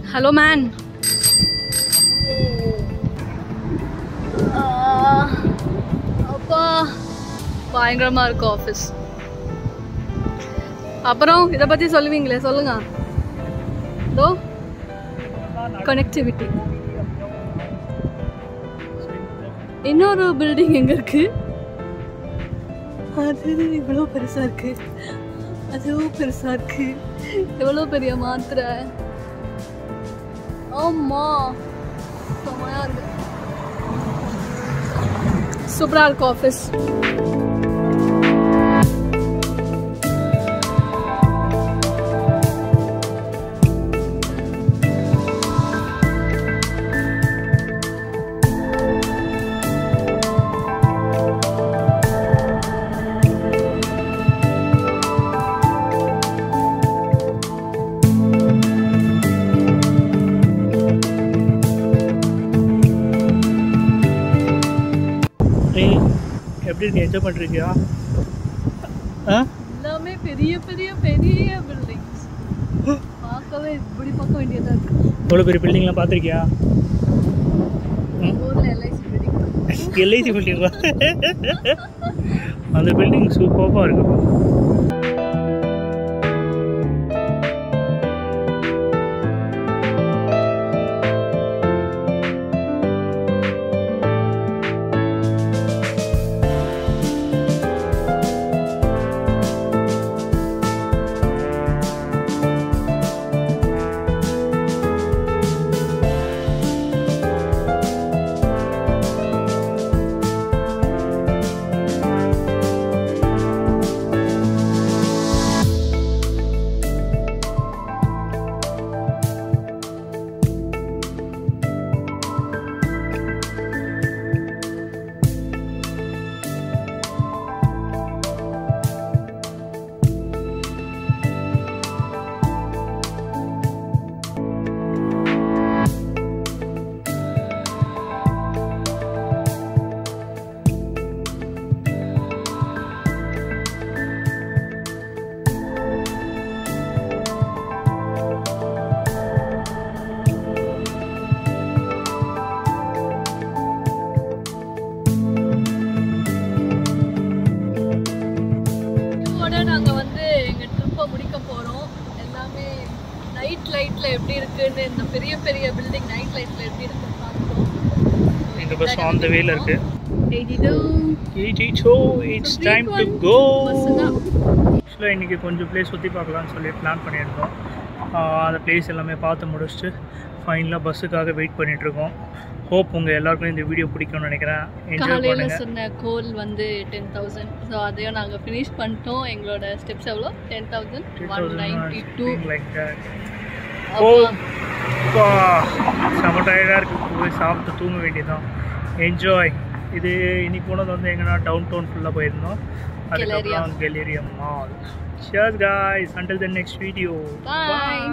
Hello man அப்பா பயங்கரமா இருக்கும் ஆஃபீஸ் அப்புறம் இதை பத்தி சொல்லுவீங்களே சொல்லுங்க இதோ கனெக்டிவிட்டி இன்னொரு பில்டிங் எங்க இருக்கு அது இவ்வளோ பெருசா இருக்கு அதுவும் பெருசா இருக்கு எவ்வளோ பெரிய மாத்திரை ஆமா செமையா இருக்கு சூப்பரா இருக்கு ஆஃபீஸ் ஏய் எப்படி இருக்கு என்ஜாய் பண்ணுறீங்களா ஆ எல்லாமே பெரிய பெரிய பெரிய பில்டிங்ஸ் பார்க்கவே இப்படி பார்க்க வேண்டியதா இருக்கு இவ்வளோ பெரிய பில்டிங்லாம் பார்த்துருக்கியா ஊர்ல எல்ஐசி பில்டிங் எல்ஐசி பில்டிங்களா அந்த பில்டிங் சூப்பராக இருக்கும் இதோட நாங்க வந்து எங்க ட்ரிப்பை முடிக்க போறோம் எல்லாமே நைட் லைட்ல எப்படி இருக்குன்னு இந்த பெரிய பெரிய பில்டிங் நைட் லைட்ல எப்படி இருக்குன்னு பார்க்கிறோம் இந்த பஸ் ஆன் த வேல இருக்கு eighty so it's time to go bus தான் ஆக்சுவலாக இன்றைக்கி கொஞ்சம் பிளேஸ் சுற்றி பார்க்கலாம்னு சொல்லி பிளான் பண்ணியிருந்தோம் ஆஹ் அந்த பிளேஸ் எல்லாமே பார்த்து முடிச்சுட்டு ஃபைனலாக பஸ்ஸுக்காக வெயிட் பண்ணிகிட்ருக்கோம் ஹோப் உங்கள் எல்லாருக்கும் இந்த வீடியோ பிடிக்கும்னு நினைக்கிறேன் என்ஜாய் காலையில பண்ணுங்கள் சொன்ன கோல் வந்து டென் தௌசண்ட் ஸோ அதையும் நாங்கள் ஃபினிஷ் பண்ணிட்டோம் எங்களோட ஸ்டெப்ஸ் எவ்வளோ ten thousand one ninety two like ஓ அப்பா, செம டயர்டாக இருக்குது போய் சாப்பிட்டு தூங்க வேண்டியதுதான் என்ஜாய் இது இன்னைக்கு போனது வந்து எங்கன்னா டவுன் டவுன் ஃபுல்லாக போயிருந்தோம் அதுக்கப்புறம் கெலேரியம் mall Cheers guys until the next video Bye.